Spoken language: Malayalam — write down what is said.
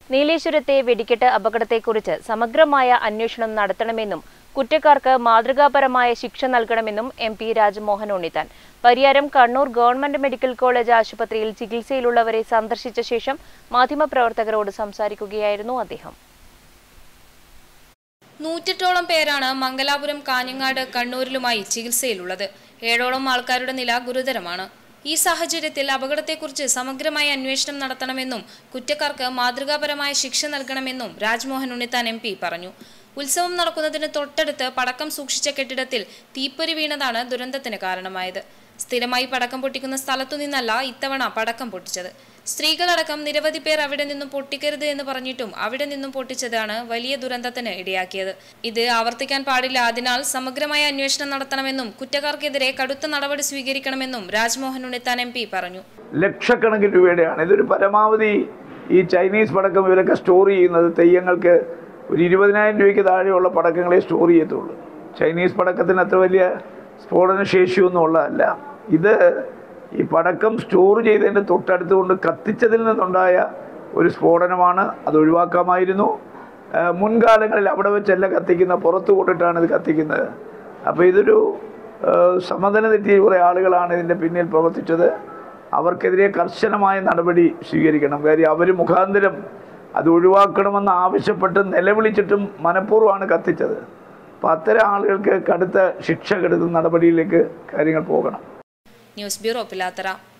നീലേശ്വരത്തെ വെടിക്കെട്ട് അപകടത്തെക്കുറിച്ച് സമഗ്രമായ അന്വേഷണം നടത്തണമെന്നും കുറ്റക്കാർക്ക് മാതൃകാപരമായ ശിക്ഷ നൽകണമെന്നും M P Rajmohan Unnithan Pariyaram Kannur government medical college ആശുപത്രിയിൽ ചികിത്സയിലുള്ളവരെ സന്ദർശിച്ച ശേഷം മാധ്യമപ്രവർത്തകരോട് സംസാരിക്കുകയായിരുന്നു അദ്ദേഹം നൂറ്റെട്ടോളം പേരാണ് മംഗലാപുരം കാഞ്ഞങ്ങാട് കണ്ണൂരിലുമായി ചികിത്സയിലുള്ളത് ഏഴോളം ആൾക്കാരുടെ നില ഗുരുതരമാണ് ഈ സാഹചര്യത്തിൽ അപകടത്തെക്കുറിച്ച് സമഗ്രമായ അന്വേഷണം നടത്തണമെന്നും കുറ്റക്കാർക്ക് മാതൃകാപരമായ ശിക്ഷ നൽകണമെന്നും രാജ്മോഹൻ ഉണ്ണിത്താൻ എം പറഞ്ഞു ഉത്സവം നടക്കുന്നതിന് തൊട്ടടുത്ത് പടക്കം സൂക്ഷിച്ച കെട്ടിടത്തിൽ തീപ്പൊരി വീണതാണ് ദുരന്തത്തിന് കാരണമായത് സ്ഥിരമായി പടക്കം പൊട്ടിക്കുന്ന സ്ഥലത്തു നിന്നല്ല ഇത്തവണ പടക്കം പൊട്ടിച്ചത് സ്ത്രീകളടക്കം നിരവധി പേർ അവിടെ നിന്നും പൊട്ടിക്കരുത് എന്ന് പറഞ്ഞിട്ടും അവിടെ നിന്നും പൊട്ടിച്ചതാണ് വലിയ ദുരന്തത്തിന് ഇടയാക്കിയത് ഇത് ആവർത്തിക്കാൻ പാടില്ല അതിനാൽ സമഗ്രമായ അന്വേഷണം നടത്തണമെന്നും കുറ്റക്കാർക്കെതിരെ കടുത്ത നടപടി സ്വീകരിക്കണമെന്നും രാജ്മോഹൻ ഉണ്ണിത്താൻ എം പറഞ്ഞു ലക്ഷക്കണക്കിന് രൂപയുടെയാണ് ഇതൊരു പരമാവധി ഈ ചൈനീസ് പടക്കം ഇവരൊക്കെ സ്റ്റോർ ചെയ്യുന്നത് തെയ്യങ്ങൾക്ക് ഒരു ഇരുപതിനായിരം രൂപയ്ക്ക് താഴെയുള്ള പടക്കങ്ങളെ സ്റ്റോർ ചെയ്യത്തുള്ളൂ ചൈനീസ് പടക്കത്തിന് അത്ര വലിയ സ്ഫോടന ശേഷിയൊന്നും ഉള്ളതല്ല ഇത് ഈ പടക്കം സ്റ്റോർ ചെയ്തതിൻ്റെ തൊട്ടടുത്ത് കൊണ്ട് കത്തിച്ചതിൽ നിന്നുണ്ടായ ഒരു സ്ഫോടനമാണ് അത് ഒഴിവാക്കാമായിരുന്നു ആ, മുൻകാലങ്ങളിൽ അവിടെ വെച്ചല്ല കത്തിക്കുന്ന പുറത്ത് കൊണ്ടിട്ടാണ് ഇത് കത്തിക്കുന്നത് അപ്പോൾ ഇതൊരു ആ, സമനില തെറ്റിയ കുറേ ആളുകളാണ് ഇതിൻ്റെ പിന്നിൽ പ്രവർത്തിച്ചത് അവർക്കെതിരെ കർശനമായ നടപടി സ്വീകരിക്കണം കാര്യം അവർ മുഖാന്തരം അത് ഒഴിവാക്കണമെന്ന് ആവശ്യപ്പെട്ട് നിലവിളിച്ചിട്ടും മനഃപൂർവ്വമാണ് കത്തിച്ചത് അപ്പോൾ അത്തരം ആളുകൾക്ക് കടുത്ത ശിക്ഷ കെടുത്തുന്ന നടപടിയിലേക്ക് കാര്യങ്ങൾ പോകണം ന്യൂസ് ബ്യൂറോ പിലാത്തറ